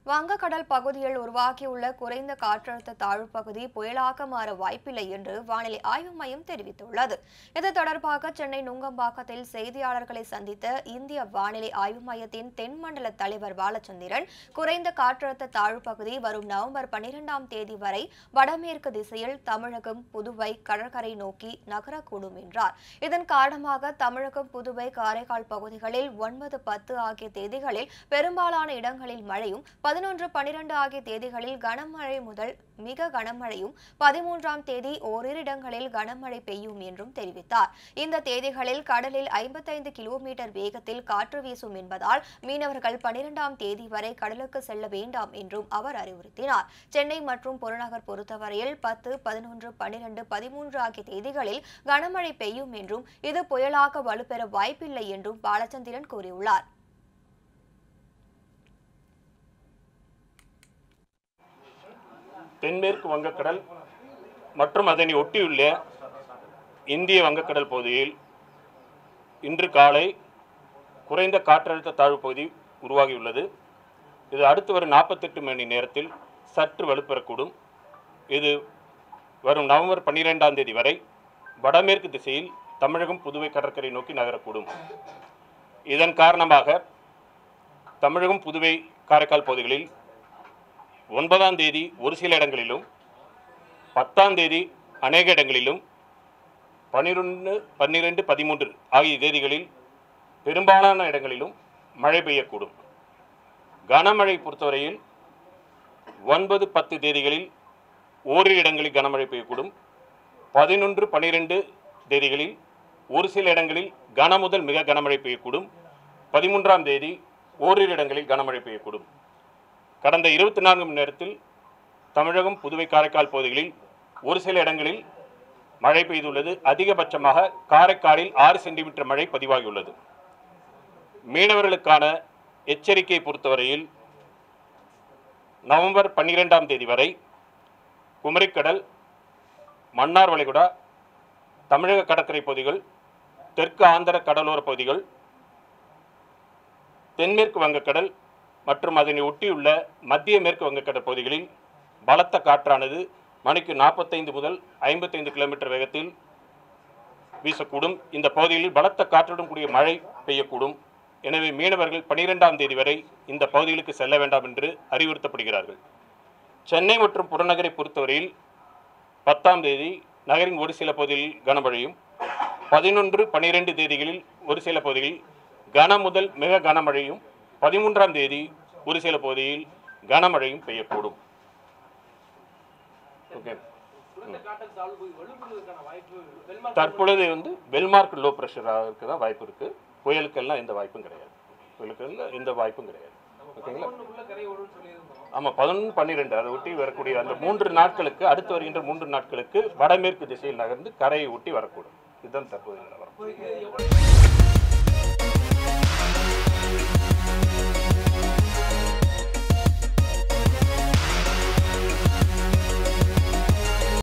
வங்கக்கடல் பகுதியில் உருவாகியுள்ள குறைந்த காற்றழுத்த தாழ்வு பகுதி புயலாக மாற வாய்ப்பில்லை என்று வானிலை ஆய்வு மையம் தெரிவித்துள்ளது இது தொடர்பாக சென்னை நுங்கம்பாக்கத்தில் செய்தியாளர்களை சந்தித்த இந்திய வானிலை ஆய்வு மையத்தின் தென்மண்டல தலைவர் பாலச்சந்திரன் குறைந்த காற்றழுத்த தாழ்வு பகுதி வரும் நவம்பர் பன்னிரெண்டாம் தேதி வரை வடமேற்கு திசையில் தமிழகம் புதுவை கடற்கரை நோக்கி நகரக்கூடும் என்றார் இதன் காரணமாக தமிழகம் புதுவை காரைக்கால் பகுதிகளில் ஒன்பது பத்து ஆகிய தேதிகளில் பெரும்பாலான இடங்களில் மழையும் பதினொன்று பனிரெண்டு ஆகிய தேதிகளில் கனமழை முதல் மிக கனமழையும் பதிமூன்றாம் தேதி ஓரிரு இடங்களில் கனமழை பெய்யும் என்றும் தெரிவித்தார் இந்த தேதிகளில் கடலில் ஐம்பத்தைந்து கிலோமீட்டர் வேகத்தில் காற்று வீசும் என்பதால் மீனவர்கள் பனிரெண்டாம் தேதி வரை கடலுக்கு செல்ல வேண்டாம் என்றும் அவர் அறிவுறுத்தினார் சென்னை மற்றும் புறநகர் பொறுத்தவரையில் பத்து பதினொன்று பனிரெண்டு பதிமூன்று ஆகிய தேதிகளில் கனமழை பெய்யும் என்றும் இது புயலாக வலுப்பெற வாய்ப்பில்லை என்றும் பாலச்சந்திரன் கூறியுள்ளார் தென்மேற்கு வங்கக்கடல் மற்றும் அதனை ஒட்டியுள்ள இந்திய வங்கக்கடல் பகுதியில் இன்று காலை குறைந்த காற்றழுத்த தாழ்வு பகுதி உருவாகியுள்ளது இது அடுத்து வரும் நாற்பத்தெட்டு மணி நேரத்தில் சற்று வலுப்பெறக்கூடும் இது வரும் நவம்பர் பன்னிரெண்டாம் தேதி வரை வடமேற்கு திசையில் தமிழகம் புதுவை கடற்கரை நோக்கி நகரக்கூடும் இதன் காரணமாக தமிழகம் புதுவை காரைக்கால் பகுதிகளில் ஒன்பதாம் தேதி ஒரு சில இடங்களிலும் பத்தாம் தேதி அநேக இடங்களிலும் பன்னிரெண்டு பன்னிரெண்டு பதிமூன்று ஆகிய தேதிகளில் பெரும்பாலான இடங்களிலும் மழை பெய்யக்கூடும் கனமழை பொறுத்தவரையில் ஒன்பது பத்து தேதிகளில் ஓரிரு இடங்களில் கனமழை பெய்யக்கூடும் பதினொன்று பன்னிரெண்டு தேதிகளில் ஒரு சில இடங்களில் கன முதல் மிக கனமழை பெய்யக்கூடும் பதிமூன்றாம் தேதி ஓரிரு இடங்களில் கனமழை பெய்யக்கூடும் கடந்த இருபத்தி நான்கு மணி நேரத்தில் தமிழகம் புதுவை காரைக்கால் பகுதிகளில் ஒரு சில இடங்களில் மழை பெய்துள்ளது அதிகபட்சமாக காரைக்காலில் ஆறு சென்டிமீட்டர் மழை பதிவாகியுள்ளது மீனவர்களுக்கான எச்சரிக்கை பொறுத்தவரையில் நவம்பர் பன்னிரெண்டாம் தேதி வரை குமரிக்கடல் மன்னார் வளைகுடா தமிழக கடற்கரை பகுதிகள் தெற்கு ஆந்திர கடலோர பகுதிகள் தென்மேற்கு வங்கக்கடல் மற்றும் அதனை ஒட்டியுள்ள மத்திய மேற்கு வங்கக்கடல் பகுதிகளில் பலத்த காற்றானது மணிக்கு நாற்பத்தைந்து முதல் ஐம்பத்தைந்து கிலோமீட்டர் வேகத்தில் வீசக்கூடும் இந்த பகுதிகளில் பலத்த காற்றுடன் கூடிய மழை பெய்யக்கூடும் எனவே மீனவர்கள் பனிரெண்டாம் தேதி வரை இந்த பகுதிகளுக்கு செல்ல வேண்டாம் என்று அறிவுறுத்தப்படுகிறார்கள் சென்னை மற்றும் புறநகரை பொறுத்தவரையில் பத்தாம் தேதி நகரின் ஒரு சில பகுதிகளில் கனமழையும் பதினொன்று பனிரெண்டு தேதிகளில் ஒரு சில பகுதிகளில் கன முதல் மிக கனமழையும் பதிமூன்றாம் தேதி ஒரு சில பகுதியில் கனமழையும் பெய்யக்கூடும் ஓகே தற்பொழுது வந்து வெல்மார்க் லோ ப்ரெஷராக இருக்க தான் வாய்ப்பு இருக்கு புயலுக்கெல்லாம் எந்த வாய்ப்பும் கிடையாது புயலுக்கெல்லாம் எந்த வாய்ப்பும் கிடையாது ஓகேங்களா ஆமாம் பதினொன்று பன்னிரெண்டு அதை ஒட்டி வரக்கூடிய அந்த மூன்று நாட்களுக்கு அடுத்து வருகின்ற மூன்று நாட்களுக்கு வடமேற்கு திசையில் நகர்ந்து கரையை ஒட்டி வரக்கூடும் இதுதான் தற்போதைய நிலவரம்